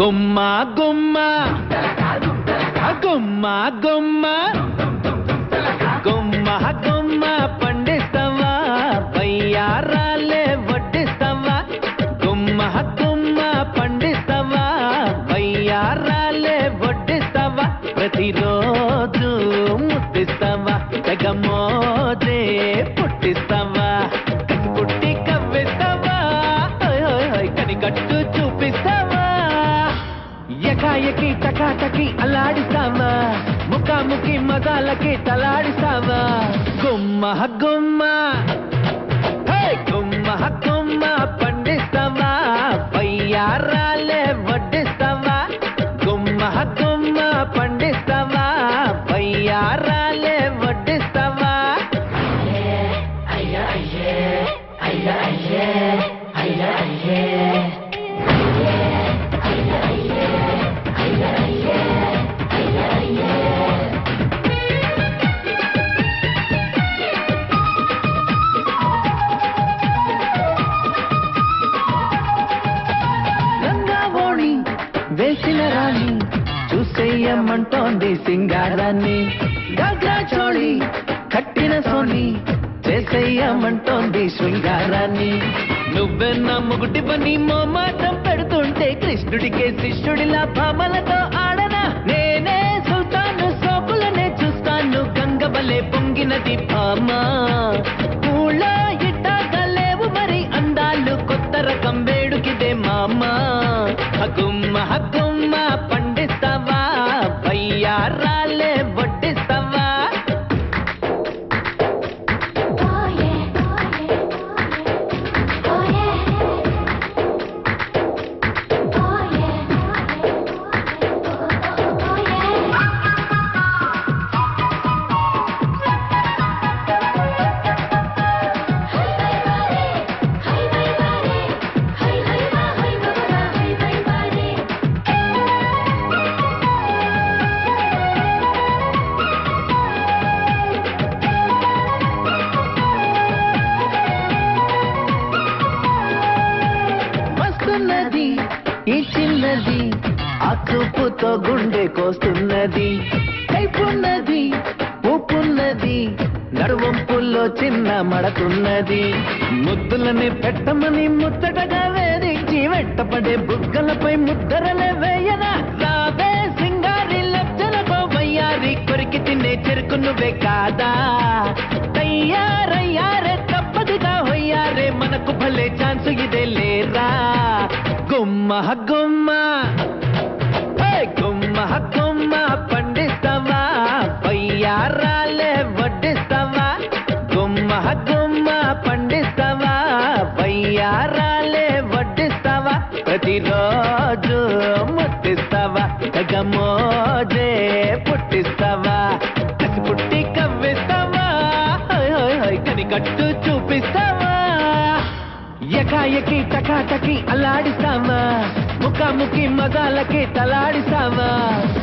గుమ్మ గుమ్మ గుమ్మ గుమ్మ గుమ్మ గుమ్మ పండిస్తావా బయ్యారాలే వడ్డిస్తావా గుమ్మ గుమ్మ పండిస్తావా బయ్యారాలే వడ్డిస్తావా ప్రతిరోజు ముద్దిస్తావా తెగ మోజే పుట్టిస్తావా కసి పుట్టి కవ్విస్తావా హోయ్ హోయ్ హోయ్ కనికట్టు చూపిస్తావా ఎకాయకి టకాటకి అల్లాడిస్తావా ముఖాముఖి మగాలకి తలాడిస్తావా గుమ్మ గుమ్మ హే! గుమ్మ గుమ్మ పండిస్తావా పయ్యారాలే వడ్డిస్తావా గుమ్మ గుమ్మ పండిస్తావా పయ్యారాలే వడ్డిస్తావా రంగావోణి వేసిన రాణి చూసేయమంటోంది సింగారాన్ని గగ్రా చోళి కట్టిన సోని చేసేయమంటోంది శృంగారాన్ని నువ్వెన్న ముగుటి పని మాటం పెడుతుంటే కృష్ణుడికే శిష్యుడిలా భామలతో ఆడనా నేనే సుల్తాను సోకులనే చూస్తాను గంగబలే పొంగినది భామ ఊళ్ళో ఇట్టాగలేవు మరి అందాలు కొత్త రకం వేడుకిదే మామ హగుమ్మ హగుమ్మ పండిస్తావా బయ్యారాలే వడ్డిస్తావా వస్తున్నది ఈ చిన్నది ఆ చూపుతో గుండె కోస్తున్నది కైపున్నది ఊపున్నది నడువంపుల్లో చిన్న మడకున్నది ముద్దులని పెట్టమని ముచ్చటగా వేధించి వెంటపడే బుగ్గలపై ముద్దరలే వేయనా రావే సింగారి లబ్జనకో వయ్యారి కొరికి తినే చెరుకు నువ్వే కాదా తయ్యారయ్యారే తప్పదుగా హొయ్యారే మనకు భలే ఛాన్స్ ఇదే లేరా గుమ్మ గుమ్మ హే! గుమ్మ గుమ్మ పండిస్తావా బయ్యారాలే వడ్డిస్తావా గుమ్మ గుమ్మ పండిస్తావా బయ్యారాలే వడ్డిస్తావా ప్రతిరోజు ముట్టిస్తావా తెగ మోజే పుట్టిస్తావా కసి పుట్టి కవ్విస్తావా హోయ్ హోయ్ హోయ్ కనికట్టు చూపిస్తావా ఎకాయకి టకాటకి అల్లాడిస్తావా ముఖాముఖి మగాలకి తలాడిస్తావా